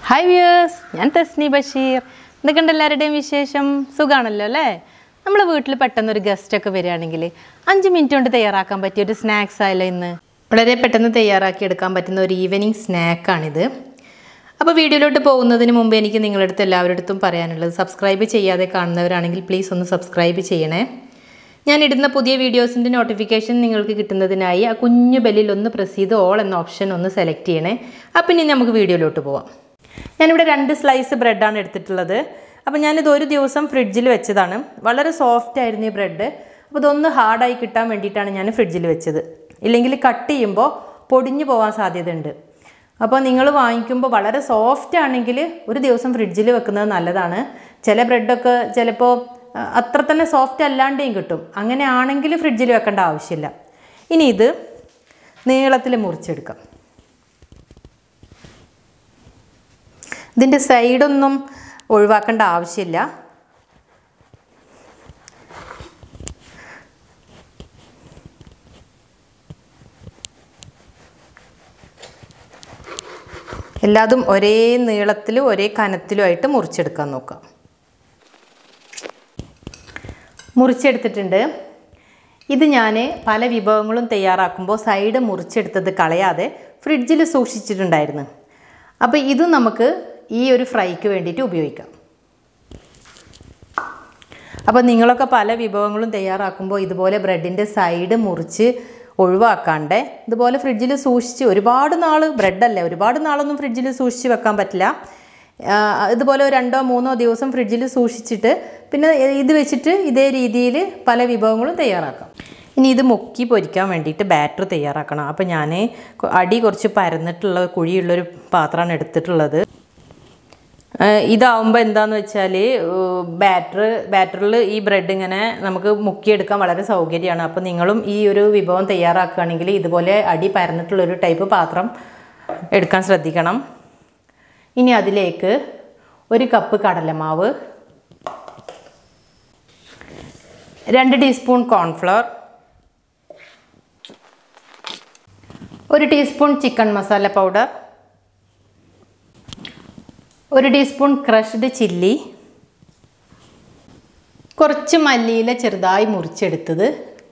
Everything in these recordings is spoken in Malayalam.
ഹായ് വ്യൂവേഴ്സ് ഞാൻ തസ്നി ബഷീർ എന്തൊക്കെയുണ്ട് എല്ലാവരുടെയും വിശേഷം സുഖമാണല്ലോ അല്ലേ നമ്മൾ വീട്ടിൽ പെട്ടെന്ന് ഒരു ഗസ്റ്റ് ഒക്കെ വരികയാണെങ്കിൽ അഞ്ച് മിനിറ്റ് കൊണ്ട് തയ്യാറാക്കാൻ പറ്റിയ ഒരു സ്നാക്സ് ആയല്ലോ ഇന്ന് വളരെ പെട്ടെന്ന് തയ്യാറാക്കി എടുക്കാൻ പറ്റുന്ന ഒരു ഈവനിങ് സ്നാക്കാണിത് അപ്പോൾ വീഡിയോയിലോട്ട് പോകുന്നതിന് മുമ്പ് എനിക്ക് നിങ്ങളുടെ അടുത്ത് എല്ലാവരുടെ അടുത്തും പറയാനുള്ളത് സബ്സ്ക്രൈബ് ചെയ്യാതെ കാണുന്നവരാണെങ്കിൽ പ്ലീസ് ഒന്ന് സബ്സ്ക്രൈബ് ചെയ്യണേ ഞാൻ ഇടുന്ന പുതിയ വീഡിയോസിൻ്റെ നോട്ടിഫിക്കേഷൻ നിങ്ങൾക്ക് കിട്ടുന്നതിനായി ആ കുഞ്ഞു ബെല്ലിൽ ഒന്ന് പ്രസ് ചെയ്ത് ഓൾ എന്ന ഓപ്ഷൻ ഒന്ന് സെലക്ട് ചെയ്യണേ അപ്പം ഇനി നമുക്ക് വീഡിയോയിലോട്ട് പോവാം ഞാനിവിടെ രണ്ട് സ്ലൈസ് ബ്രെഡാണ് എടുത്തിട്ടുള്ളത് അപ്പോൾ ഞാനിത് ഒരു ദിവസം ഫ്രിഡ്ജിൽ വെച്ചതാണ് വളരെ സോഫ്റ്റ് ആയിരുന്നു ഈ ബ്രെഡ് അപ്പോൾ ഇതൊന്ന് ഹാർഡായി കിട്ടാൻ വേണ്ടിയിട്ടാണ് ഞാൻ ഫ്രിഡ്ജിൽ വെച്ചത് ഇല്ലെങ്കിൽ കട്ട് ചെയ്യുമ്പോൾ പൊടിഞ്ഞു പോകാൻ സാധ്യതയുണ്ട് അപ്പോൾ നിങ്ങൾ വാങ്ങിക്കുമ്പോൾ വളരെ സോഫ്റ്റ് ആണെങ്കിൽ ഒരു ദിവസം ഫ്രിഡ്ജിൽ വെക്കുന്നത് നല്ലതാണ് ചില ബ്രെഡൊക്കെ ചിലപ്പോൾ ആ, അത്ര തന്നെ സോഫ്റ്റ് അല്ലാണ്ടേയും കിട്ടും അങ്ങനെ ആണെങ്കിൽ ഫ്രിഡ്ജിൽ വെക്കേണ്ട ആവശ്യമില്ല ഇനി ഇത് നീളത്തിൽ മുറിച്ചെടുക്കാം ഇതിൻ്റെ സൈഡൊന്നും ഒഴിവാക്കേണ്ട ആവശ്യമില്ല എല്ലാതും ഒരേ നീളത്തിലും ഒരേ കനത്തിലുമായിട്ട് മുറിച്ചെടുക്കാൻ നോക്കാം മുറിച്ചെടുത്തിട്ടുണ്ട് ഇത് ഞാൻ പല വിഭവങ്ങളും തയ്യാറാക്കുമ്പോൾ സൈഡ് മുറിച്ചെടുത്തത് കളയാതെ ഫ്രിഡ്ജിൽ സൂക്ഷിച്ചിട്ടുണ്ടായിരുന്നു അപ്പോൾ ഇത് നമുക്ക് ഈ ഒരു ഫ്രൈക്ക് വേണ്ടിയിട്ട് ഉപയോഗിക്കാം അപ്പോൾ നിങ്ങളൊക്കെ പല വിഭവങ്ങളും തയ്യാറാക്കുമ്പോൾ ഇതുപോലെ ബ്രെഡിൻ്റെ സൈഡ് മുറിച്ച് ഒഴിവാക്കാണ്ട് ഇതുപോലെ ഫ്രിഡ്ജിൽ സൂക്ഷിച്ച് ഒരുപാട് നാൾ ബ്രെഡല്ലേ ഒരുപാട് നാളൊന്നും ഫ്രിഡ്ജിൽ സൂക്ഷിച്ച് വെക്കാൻ പറ്റില്ല ആ, ഇതുപോലെ ഒരു രണ്ടോ മൂന്നോ ദിവസം ഫ്രിഡ്ജിൽ സൂക്ഷിച്ചിട്ട് പിന്നെ ഇത് വെച്ചിട്ട് ഇതേ രീതിയിൽ പല വിഭവങ്ങളും തയ്യാറാക്കാം ഇനി ഇത് മുക്കി പൊരിക്കാൻ വേണ്ടിയിട്ട് ബാറ്റർ തയ്യാറാക്കണം അപ്പോൾ ഞാൻ അടി കുറച്ച് പരന്നിട്ടുള്ള കുഴിയുള്ളൊരു പാത്രമാണ് എടുത്തിട്ടുള്ളത് ഏഹ് ഇതാവുമ്പോൾ എന്താന്ന് വെച്ചാൽ ബാറ്റർ ബാറ്ററിൽ ഈ ബ്രെഡ് ഇങ്ങനെ നമുക്ക് മുക്കിയെടുക്കാൻ വളരെ സൗകര്യമാണ് അപ്പോൾ നിങ്ങളും ഈ ഒരു വിഭവം തയ്യാറാക്കുകയാണെങ്കിൽ ഇതുപോലെ അടി പരന്നിട്ടുള്ളൊരു ടൈപ്പ് പാത്രം എടുക്കാൻ ശ്രദ്ധിക്കണം ഇനി അതിലേക്ക് ഒരു കപ്പ് കടലമാവ് രണ്ട് ടീസ്പൂൺ കോൺഫ്ലവർ ഒരു ടീസ്പൂൺ ചിക്കൻ മസാല പൗഡർ ഒരു ടീസ്പൂൺ ക്രഷ്ഡ് ചില്ലി കുറച്ച് മല്ലിയില ചെറുതായി മുറിച്ചെടുത്തത്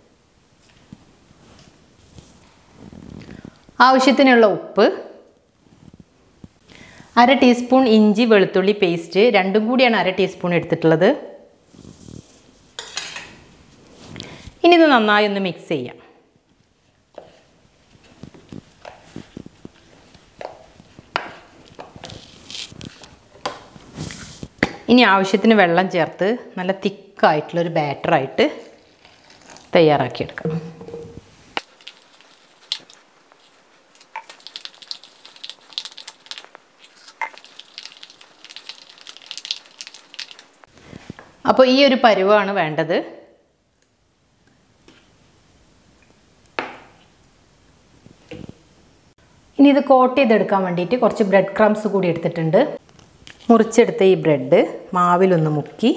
ആവശ്യത്തിനുള്ള ഉപ്പ് അര ടീസ്പൂൺ ഇഞ്ചി വെളുത്തുള്ളി പേസ്റ്റ് രണ്ടും കൂടിയാണ് അര ടീസ്പൂൺ എടുത്തിട്ടുള്ളത് ഇനി ഇത് നന്നായി ഒന്ന് മിക്സ് ചെയ്യാം ഇനി ആവശ്യത്തിന് വെള്ളം ചേർത്ത് നല്ല തിക്കായിട്ടുള്ളൊരു ബാറ്ററായിട്ട് തയ്യാറാക്കിയെടുക്കാം അപ്പോൾ ഈ ഒരു പരുവാണ് വേണ്ടത് ഇനി ഇത് കോട്ട് ചെയ്തെടുക്കാൻ വേണ്ടിയിട്ട് കുറച്ച് ബ്രെഡ് ക്രംസ് കൂടി എടുത്തിട്ടുണ്ട് മുറിച്ചെടുത്ത ഈ ബ്രെഡ് മാവിലൊന്ന് മുക്കി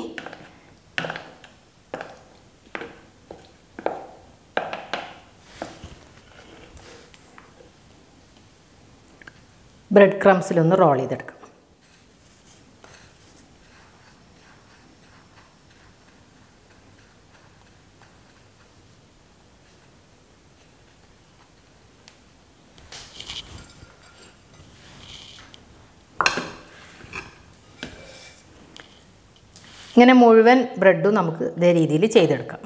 ബ്രെഡ് ക്രംസിലൊന്ന് റോൾ ചെയ്തെടുക്കാം ഇങ്ങനെ മുഴുവൻ ബ്രെഡും നമുക്ക് ഇതേ രീതിയിൽ ചെയ്തെടുക്കാം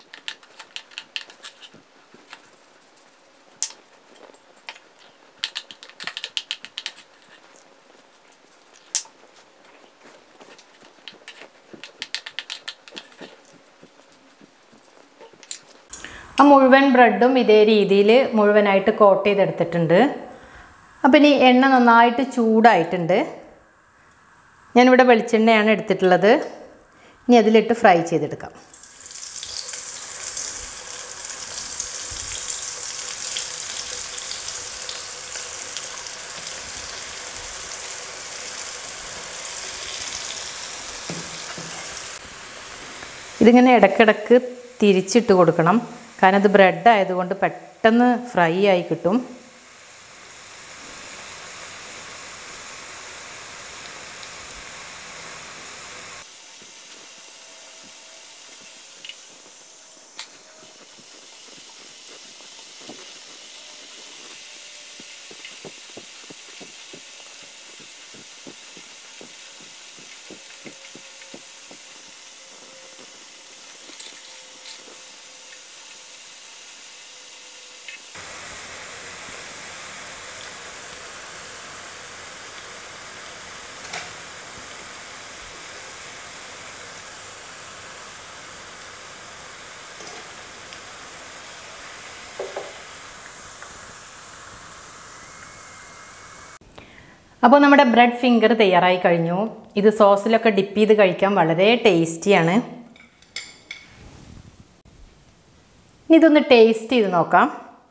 ആ മുഴുവൻ ബ്രെഡും ഇതേ രീതിയിൽ മുഴുവനായിട്ട് കോട്ട് ചെയ്തെടുത്തിട്ടുണ്ട് അപ്പം ഇനി എണ്ണ നന്നായിട്ട് ചൂടായിട്ടുണ്ട് ഞാനിവിടെ വെളിച്ചെണ്ണയാണ് എടുത്തിട്ടുള്ളത് ഇനി അതിലിട്ട് ഫ്രൈ ചെയ്തെടുക്കാം ഇതിങ്ങനെ ഇടയ്ക്കിടയ്ക്ക് തിരിച്ചിട്ട് കൊടുക്കണം കാരണം ഇത് ബ്രെഡ് ആയതുകൊണ്ട് പെട്ടെന്ന് ഫ്രൈ ആയി കിട്ടും അപ്പോൾ നമ്മുടെ ബ്രെഡ് ഫിംഗർ തയ്യാറായി കഴിഞ്ഞു ഇത് സോസിലൊക്കെ ഡിപ്പ് ചെയ്ത് കഴിക്കാൻ വളരെ ടേസ്റ്റിയാണ് ഇനി ഇതൊന്ന് ടേസ്റ്റ് ചെയ്ത് നോക്കാം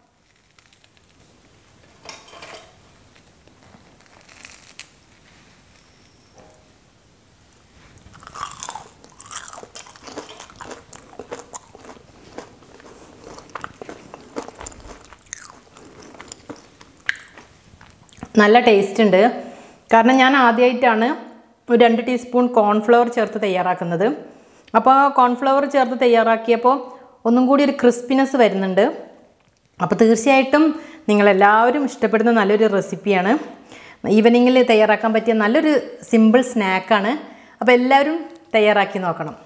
നല്ല ടേസ്റ്റ് ഉണ്ട് കാരണം ഞാൻ ആദ്യമായിട്ടാണ് ഒരു രണ്ട് ടീസ്പൂൺ കോൺഫ്ലവർ ചേർത്ത് തയ്യാറാക്കുന്നത് അപ്പോൾ കോൺഫ്ലവർ ചേർത്ത് തയ്യാറാക്കിയപ്പോൾ ഒന്നും കൂടി ഒരു ക്രിസ്പിനെസ് വരുന്നുണ്ട് അപ്പോൾ തീർച്ചയായിട്ടും നിങ്ങളെല്ലാവരും ഇഷ്ടപ്പെടുന്ന നല്ലൊരു റെസിപ്പിയാണ് ഈവനിങ്ങിൽ തയ്യാറാക്കാൻ പറ്റിയ നല്ലൊരു സിമ്പിൾ സ്നാക്കാണ് അപ്പോൾ എല്ലാവരും തയ്യാറാക്കി നോക്കണം